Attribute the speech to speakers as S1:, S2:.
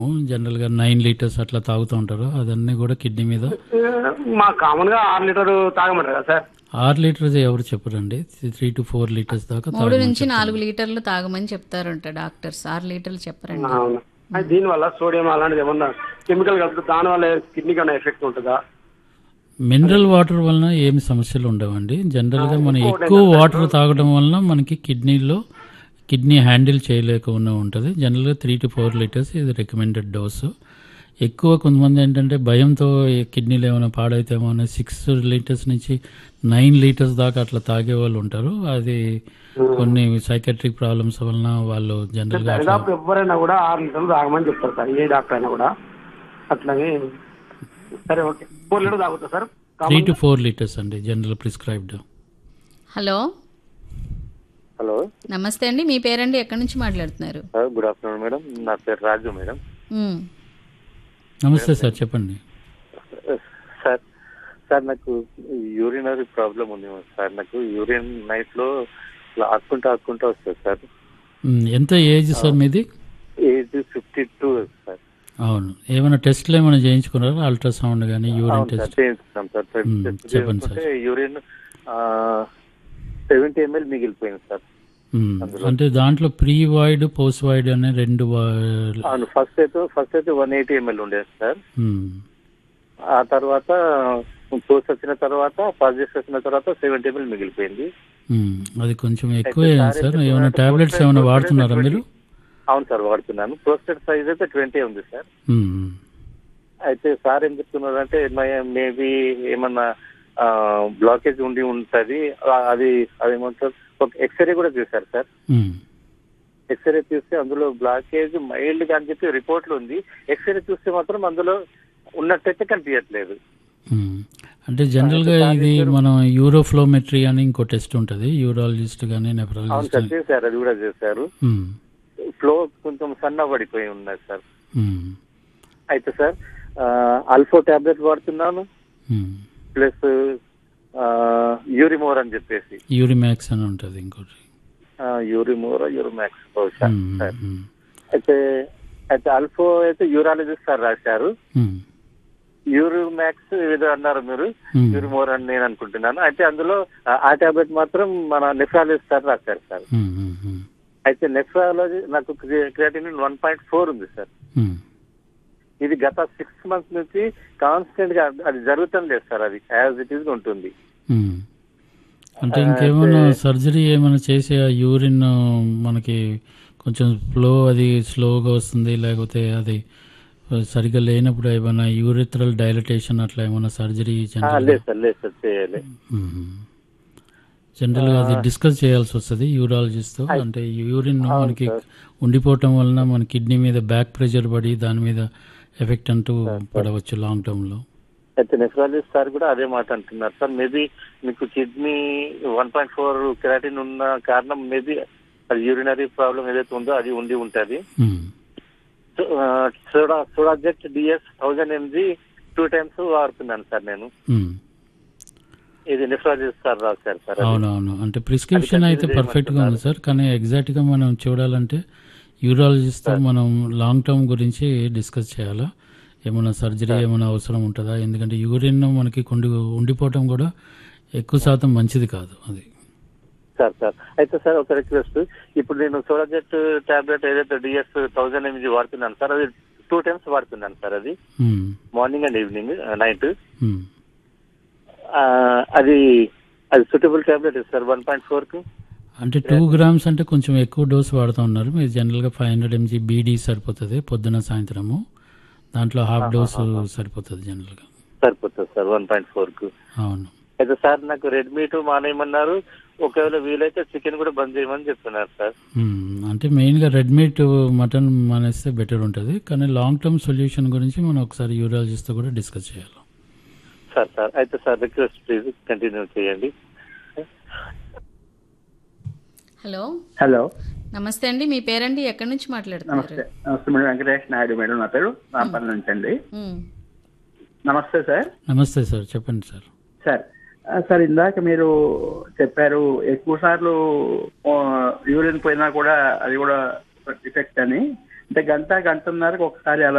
S1: జనరల్గా nine litres అట్లా తాగుతూ ఉంటారు అదన్నీ కూడా కిడ్నీ మీద
S2: మా కామన్ గా ఆరు లీటర్ తాగమంటారు కదా సార్
S1: ఆరు లీటర్స్ ఎవరు చెప్పరండి త్రీ టు ఫోర్ లీటర్స్ దాకా
S3: మూడు
S1: తాగమని
S3: నుంచి
S1: చెప్తారు.
S3: నాలుగు లీటర్లు తాగమని చెప్తారంట డాక్టర్స్ ఆరు లీటర్లు చెప్పరండి
S2: అవును అది దీనివల్ల సోడియం అలాంటిది ఏమన్నా కెమికల్ కలిపితే దాని వల్ల కిడ్నీకి ఏమైనా ఎఫెక్ట్ ఉంటుందా
S1: మినరల్ వాటర్ వలన ఏమి సమస్యలు ఉండవండి జనరల్గా మనం ఎక్కువ వాటర్ తాగడం వలన మనకి కిడ్నీలో కిడ్నీ హ్యాండిల్ చేయలేకుండా ఉంటుంది జనరల్గా త్రీ టు ఫోర్ లీటర్స్ ఇది రికమెండెడ్ డోసు ఎక్కువ కొంతమంది ఏంటంటే భయంతో ఈ కిడ్నీలు ఏమైనా పాడైతేమో అని సిక్స్ లీటర్స్ నుంచి నైన్ లీటర్స్ దాకా అట్లా తాగే వాళ్ళు ఉంటారు అది కొన్ని సైకెట్రిక్ ప్రాబ్లమ్స్ వలన వాళ్ళు జనరల్గా అట్లా
S2: దాదాపు ఎవరైనా కూడా ఆరు లీటర్లు తాగమని చెప్తారు సార్ ఏ డాక్టర్ అయినా కూడా అట్లాగే సరే ఓకే ఫోర్ లీటర్ తాగుతా sir
S1: three to four litres అండి జనరల్ ప్రిస్క్రైబ్డ్
S3: హలో
S4: హలో
S3: నమస్తే అండి మీ పేరండి ఎక్కడి నుంచి మాట్లాడుతున్నారు
S4: గుడ్ ఆఫ్టర్నూన్ మేడం నా పేరు రాజు మేడం
S3: ఉమ్,
S1: నమస్తే సార్ చెప్పండి
S4: సార్ సార్ నాకు యూరినరీ ప్రాబ్లం ఉంది సార్ నాకు యూరిన్ నైట్ లో ఇట్లా ఆక్కుంటా ఆక్కుంటా వస్తుంది సార్
S1: మ్, ఎంత ఏజ్ సార్ మీది
S4: ఏజ్ ఫిఫ్టీ టూ సార్
S1: అవును ఏమైనా టెస్ట్లు ఏమైనా చేయించుకున్నారా అల్ట్రాసౌండ్ కానీ యూరిన్
S4: అవును సార్
S1: టెస్ట్
S4: చేయించుకున్నాం సార్
S1: మ్మ్,
S4: టెస్ట్
S1: చెప్పండి
S4: చేసుకుంటే యూరిన్ సెవెంటీ ఎంఎల్ మిగిలిపోయింది సార్
S1: మ్, అంటే దాంట్లో ప్రీ వాయిడ్ పోస్ట్ వాయిడ్ అనే రెండు వా-
S4: అవును ఫస్ట్ అయితే ఫస్ట్ అయితే వన్ ఎయిటీ ఎంఎల్ ఉండేది సార్
S1: మ్,
S4: ఆ తర్వాత పోస్ట్ వచ్చిన తర్వాత పాజిటివ్ వచ్చిన తర్వాత సెవెంటీ ఎంఎల్ మిగిలిపోయింది
S1: మ్, అది కొంచెం ఎక్కువ
S4: అయితే
S1: సార్
S4: సార్
S1: ఏమైనా
S4: ఇప్పుడు
S1: టాబ్లెట్స్
S4: పోస్ట్
S1: ఏమైనా
S4: పోస్ట్
S1: వాడుతున్నారా
S4: అయితే
S1: మీరు
S4: అవును సార్ వాడుతున్నాను ప్రోస్టేట్ సైజ్ అయితే ట్వంటీ ఉంది సార్
S1: మ్, మ్,
S4: అయితే సార్ ఏం చెప్తున్నారంటే మేబీ ఏమన్నా బ్లాకేజ్ ఉండి ఉంటది ఆ, అది అదేమంటారు ఒక ఎక్స్రే కూడా చేశారు సార్
S1: మ్,
S4: ఎక్స్రే చూస్తే అందులో బ్లాకేజ్ మైల్డ్ గా అని చెప్పి రిపోర్ట్లు ఉంది ఎక్స్రే చూస్తే మాత్రం అందులో ఉన్నట్టయితే కనిపించట్లేదు
S1: మ్. అంటే జనరల్గా ఇది మనం యూరోఫ్లోమెట్రీ అని ఇంకో టెస్ట్ ఉంటుంది యూరాలజిస్ట్ కానీ
S4: అవును
S1: నెఫ్రాలజిస్ట్
S4: సార్ చేశారు అది కూడా చేశారు ఫ్లో కొంచెం సన్న పడిపోయి ఉన్నది సార్ అయితే సార్ అల్ఫో టాబ్లెట్ వాడుతున్నాను ప్లస్ యూరిమోర్ అని చెప్పేసి
S1: యూరిమాక్స్ అని ఉంటుంది ఇంకోటి
S4: యూరిమోర్ యూరిమాక్స్ బహుశా
S1: మ్,
S4: సార్
S1: మ్,
S4: అయితే అయితే అల్ఫో అయితే యూరాలజిస్ట్ సార్ రాశారు
S1: మ్,
S4: యూరిమాక్స్ ఏదో అన్నారు మీరు
S1: మ్.
S4: యూరిమోర్ అని నేను అనుకుంటున్నాను అయితే అందులో ఆ- ఆ టాబ్లెట్ మాత్రం మన నెఫ్రాలజిస్ట్ సార్ రాశారు సార్
S1: మ్, మ్, మ్,
S4: అయితే నెఫ్రాలజీ నాకు క్రియాటినిన్ వన్ పాయింట్ ఫోర్ ఉంది సార్
S1: మ్.
S4: ఇది గత సిక్స్ మంత్స్ నుంచి కాన్స్టెంట్ గా అది జరుగుతుంది లేదు సార్ అది యాజ్ ఇట్ ఈస్ ఉంటుంది
S1: మ్మ్. అంటే ఇంకేమైనా సర్జరీ ఏమైనా చేసి ఆ యూరిన్ మనకి కొంచెం ఫ్లో అది స్లోగా వస్తుంది లేకపోతే అది సరిగ్గా లేనప్పుడు ఏమైనా యూరిథ్రల్ డైలటేషన్ అట్లా ఏమైనా సర్జరీ
S4: ఆ,
S1: జనరల్
S4: లేదు సార్ లేదు సార్ చేయాలి
S1: జనరల్గా అది డిస్కస్ చేయాల్సి వస్తుంది యూరాలజిస్ట్తో అంటే యూరిన్ మనకి ఉండిపోవటం వలన మన కిడ్నీ మీద బ్యాక్ ప్రెషర్ పడి దాని మీద ఎఫెక్ట్ అంటూ పడవచ్చు లాంగ్ టర్మ్లో
S4: అయితే నెఫ్రాలజిస్ట్ సార్ కూడా అదే మాట అంటున్నారు సార్ మేబీ మీకు kidney one point four keratin ఉన్న కారణం మేబీ అది యూరినరీ ప్రాబ్లం ఏదైతే ఉందో అది ఉండి ఉంటది సోడా సోడాజెక్ట్ D S thousand M G two times వాడుతున్నాను సార్ నేను ఇది నెఫ్రాలజిస్ట్ సార్ రాశారు సార్ అది.
S1: అవునవును అంటే ప్రిస్క్రిప్షన్
S4: అది
S1: అయితే
S4: continue
S1: పర్ఫెక్ట్ గా ఉంది సార్ కానీ ఎగ్జాక్ట్ గా మనం చూడాలంటే యూరాలజిస్ట్ తో మనం లాంగ్ టర్మ్ గురించి డిస్కస్ చేయాలా ఏమైనా సర్జరీ ఏమైనా అవసరం ఉంటుందా ఎందుకంటే యూరిన్ మనకి కొండి ఉండిపోవటం కూడా ఎక్కువ శాతం మంచిది కాదు అది
S4: సార్ సార్ అయితే సార్ ఒక రిక్వెస్ట్ ఇప్పుడు నేను సోడాజెట్ టాబ్లెట్ ఏదైతే డిఎస్ థౌజండ్ ఎంజీ వాడుతున్నాను సార్ అది టూ టైమ్స్ వాడుతున్నాను సార్ అది
S1: మ్మ్.
S4: మార్నింగ్ అండ్ ఈవినింగ్ నైట్
S1: మ్మ్.
S4: అది అది suitable tablet sir one point four కి
S1: అంటే టూ గ్రామ్స్ అంటే కొంచెం ఎక్కువ డోస్ వాడుతూ ఉన్నారు మీరు జనరల్గా ఫైవ్ హండ్రెడ్ ఎంజీ బీడీ సరిపోతుంది పొద్దున సాయంత్రము దాంట్లో హాఫ్ డోస్ సరిపోతుంది జనరల్గా
S4: సరిపోతుంది సార్ వన్ పాయింట్ ఫోర్ కు
S1: అవును
S4: అయితే సార్ నాకు రెడ్ మీట్ మానేయమన్నారు ఒకవేళ వీలైతే చికెన్ కూడా బంద్ చేయమని చెప్తున్నారు సార్
S1: మ్మ్. అంటే మెయిన్గా రెడ్ మీట్ మటన్ మానేస్తే బెటర్ ఉంటుంది కానీ లాంగ్ టర్మ్ సొల్యూషన్ గురించి మనం ఒకసారి యూరాలజిస్ట్తో కూడా డిస్కస్ చేయాలి
S4: సార్ సార్ అయితే సార్ రిక్వెస్ట్ ప్లీజ్ కంటిన్యూ చేయండి
S3: హలో
S5: హలో
S3: నమస్తే అండి మీ పేరండి ఎక్కడి నుంచి మాట్లాడుతున్నారు
S5: నమస్తే నమస్తే మేడం వెంకటేష్ నాయుడు మేడం నా పేరు రాంపల్లి నుంచి అండి
S3: ఉమ్,
S5: నమస్తే సార్
S1: నమస్తే సార్ చెప్పండి సార్
S5: సార్ ఆ, సార్ ఇందాక మీరు చెప్పారు ఎక్కువ సార్లు యూరిన్ పోయినా కూడా అది కూడా డిఫెక్ట్ అని అంటే గంట గంటన్నరకు ఒకసారి అలా